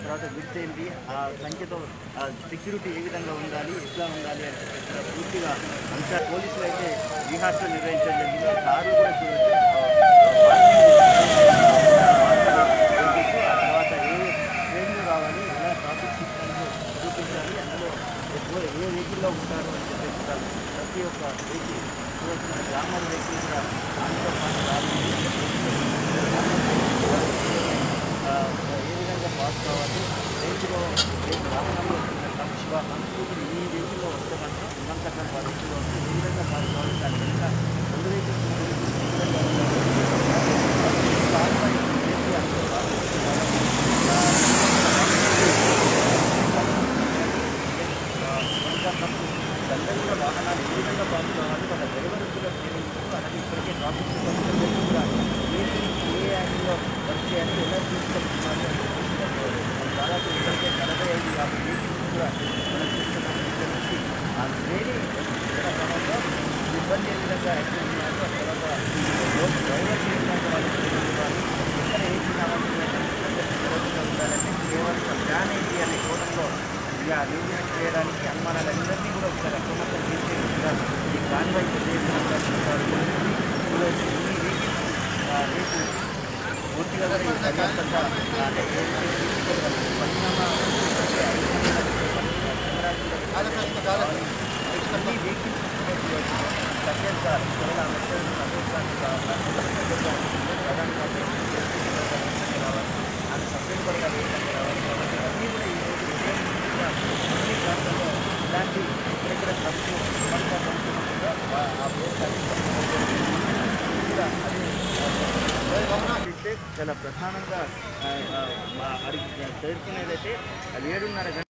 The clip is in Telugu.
తర్వాత విడ్త్ ఏంటి ఆ సంఖ్యతో సెక్యూరిటీ ఏ విధంగా ఉండాలి ఎట్లా ఉండాలి అని చెప్పేసి కూడా పూర్తిగా అంతా పోలీసులు అయితే రిహార్సల్ నిర్వహించడం జరిగింది కారు కూడా చూడొచ్చు ఆ తర్వాత ఏ ట్రైన్లు రావాలి ఎలా ట్రాఫిక్ సిస్టమ్లో చూపించాలి అందులో ఎక్కువ ఏ వెహికల్లో ఉంటారు అని చెప్పేసి కూడా ప్రతి ఒక్క వెహికల్ చూడాల్సిన గ్రామర్ వెహికల్ కూడా దాంతో పాటు రావాలి ఆ, ఏ విధంగా పాస్ కావాలి రేంజ్లో రేపు వాహనంలో వచ్చిన తక్ష అనుకూతులు ఈ వెహికల్లో వస్తే మాత్రం నిమంతకం పరిస్థితిలో వస్తే ఏ విధంగా పాస్ కావాలి దాని వెనుక రెండు వెహికల్స్ మూడు వెహికల్స్ ఏ విధంగా ఉండాలి పాస్ అయ్యి చేసి అందులో పాస్ అందరూ కూడా వాహనాలు ఏ విధంగా పాస్ కావాలి వాళ్ళ డ్రైవర్ కూడా ట్రైనింగ్ అలాగే ఇప్పటికే ట్రాఫిక్ సిబ్బంది కూడా ఏ నుంచి ఏ యాంగిల్లో వర్క్ చేయాలి ఎలా తీసుకెళ్తున్నారు అని చెప్పేసి దాదాపు ఇప్పటికే నలభై ఐదు యాభై మీటింగ్స్ కూడా మనం చూస్తున్నాం ఇక్కడ నుంచి ఆ ట్రైనింగ్ క్రమంలో సిబ్బంది ఏ విధంగా యాక్టివ్ ఉన్నారు ఆ తర్వాత రోడ్ డ్రైవర్ ఏ విధంగా వాళ్ళు ట్రైనింగ్ ఇవ్వాలి ఎక్కడ ఏ చిన్న అవసరం ఉండాలంటే కేవలం ప్లాన్ ఏంటి అనే కోణంలో ఇక రివిజన్ చేయడానికి అనుమానాలన్నింటినీ కూడా ఒకసారి అప్రమత్తం చేసే విధంగా ఈ కాన్వాయ్ రేపు పూర్తిగా కూడా ఈ పర్యాప్తంగా అంటే ఏ విధంగా తీసుకోగలరు పరిణామ అన్ని వెహికల్స్ సత్యం సార్ కేవలం అంబేద్కర్ అంబేద్కర్ ప్రధానంగా రావాలి అది సపరేట్ కూడా రావాలి కాబట్టి అన్నీ కూడా ఈ రోజు ఉదయం నుంచి కూడా అన్ని ప్రాంతాల్లో ఇలాంటి ఎక్కడెక్కడ ఖర్చు పంట పంచుకుంటుందో ఆ- ఆ ప్లేస్ కూడా అదే ఇస్తే చాలా ప్రధానంగా ఆ, ఆ, మా అడిగి చేరుకునేదైతే అది ఏడున్నర గంటల